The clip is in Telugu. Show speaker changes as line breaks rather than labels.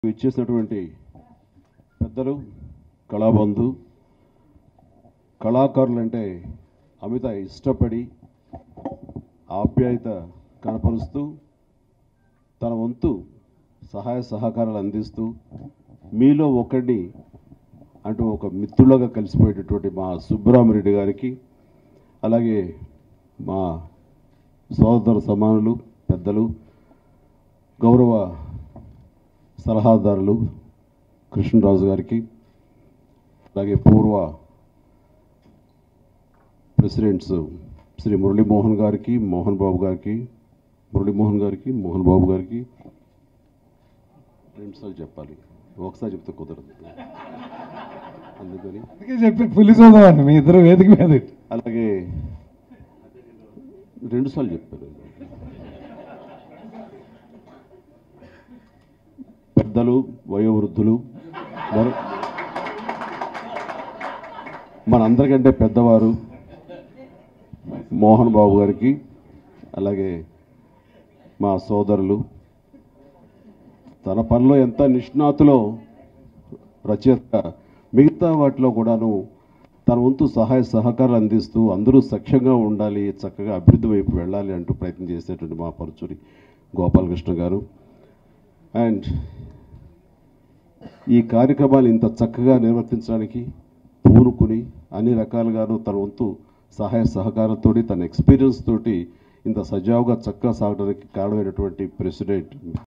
ఇచ్చేసినటువంటి పెద్దలు కళాబంధు కళాకారులంటే అమిత ఇష్టపడి ఆప్యాయత కనపరుస్తూ తన వంతు సహాయ సహకారాలు అందిస్తూ మీలో ఒకడిని అంటూ ఒక మిత్రులుగా కలిసిపోయేటటువంటి మా సుబ్బరామరెడ్డి గారికి అలాగే మా సోదర సమానులు పెద్దలు గౌరవ సలహాదారులు కృష్ణరాజు గారికి అలాగే పూర్వ ప్రెసిడెంట్స్ శ్రీ మురళీమోహన్ గారికి మోహన్ బాబు గారికి మురళీమోహన్ గారికి మోహన్ బాబు గారికి రెండుసార్లు చెప్పాలి ఒకసారి చెప్తే కుదరదు అందుకని
అందుకే చెప్పి పులి చూద్దామండి మీ ఇద్దరు వేదిక మీద
అలాగే రెండుసార్లు చెప్పారు పెద్దలు వయోవృద్ధులు మరి మనందరికంటే పెద్దవారు మోహన్ బాబు గారికి అలాగే మా సోదరులు తన పనిలో ఎంత నిష్ణాతులో రచయిత మిగతా వాటిలో కూడాను తన వంతు సహాయ సహకారాలు అందిస్తూ అందరూ సఖ్యంగా ఉండాలి చక్కగా అభివృద్ధి వైపు వెళ్ళాలి అంటూ ప్రయత్నం చేసేటువంటి మా పరుచూరి గోపాలకృష్ణ గారు అండ్ ఈ కార్యక్రమాలు ఇంత చక్కగా నిర్వర్తించడానికి పూనుకుని అన్ని రకాలుగాను తన వంతు సహాయ సహకారంతో తన ఎక్స్పీరియన్స్ తోటి ఇంత సజావుగా చక్కగా సాగడానికి కారణమైనటువంటి ప్రెసిడెంట్